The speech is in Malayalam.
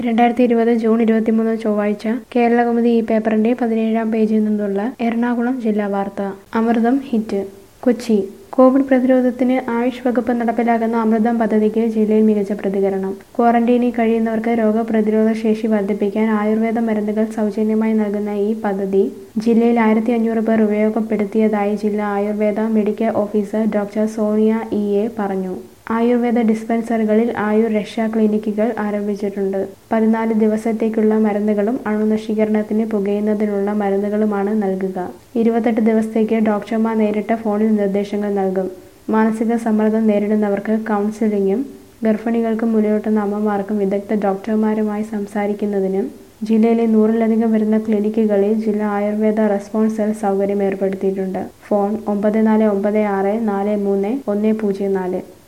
രണ്ടായിരത്തി ഇരുപത് ജൂൺ ഇരുപത്തിമൂന്ന് ചൊവ്വാഴ്ച കേരളകൗമുദി ഈ പേപ്പറിന്റെ പതിനേഴാം പേജിൽ നിന്നുള്ള എറണാകുളം ജില്ലാ വാർത്ത അമൃതം ഹിറ്റ് കൊച്ചി കോവിഡ് പ്രതിരോധത്തിന് ആയുഷ് വകുപ്പ് നടപ്പിലാക്കുന്ന അമൃതം പദ്ധതിക്ക് ജില്ലയിൽ മികച്ച പ്രതികരണം ക്വാറന്റൈനിൽ കഴിയുന്നവർക്ക് രോഗപ്രതിരോധ ശേഷി വർദ്ധിപ്പിക്കാൻ ആയുർവേദ മരുന്നുകൾ സൗജന്യമായി നൽകുന്ന ഈ പദ്ധതി ജില്ലയിൽ ആയിരത്തി അഞ്ഞൂറ് പേർ ഉപയോഗപ്പെടുത്തിയതായി ജില്ലാ Ayurveda medical officer doctor Soniya E A പറഞ്ഞു ആയുർവേദ ഡിസ്പെൻസറികളിൽ ആയുർ രക്ഷാ ക്ലിനിക്കുകൾ ആരംഭിച്ചിട്ടുണ്ട് പതിനാല് ദിവസത്തേക്കുള്ള മരുന്നുകളും അണുനശീകരണത്തിന് പുകയുന്നതിനുള്ള മരുന്നുകളുമാണ് നൽകുക ഇരുപത്തെട്ട് ദിവസത്തേക്ക് ഡോക്ടർമാർ നേരിട്ട് ഫോണിൽ നിർദ്ദേശങ്ങൾ നൽകും മാനസിക സമ്മർദ്ദം നേരിടുന്നവർക്ക് കൗൺസിലിങ്ങും ഗർഭിണികൾക്കും മുലയൂട്ടുന്ന അമ്മമാർക്കും വിദഗ്ധ ഡോക്ടർമാരുമായി സംസാരിക്കുന്നതിനും ജില്ലയിലെ നൂറിലധികം വരുന്ന ക്ലിനിക്കുകളിൽ ജില്ലാ ആയുർവേദ റെസ്പോൺസ് സെൽ സൗകര്യം ഏർപ്പെടുത്തിയിട്ടുണ്ട് ഫോൺ ഒമ്പത് നാല് ഒമ്പത് ആറ് നാല് മൂന്ന് ഒന്ന് പൂജ്യം നാല്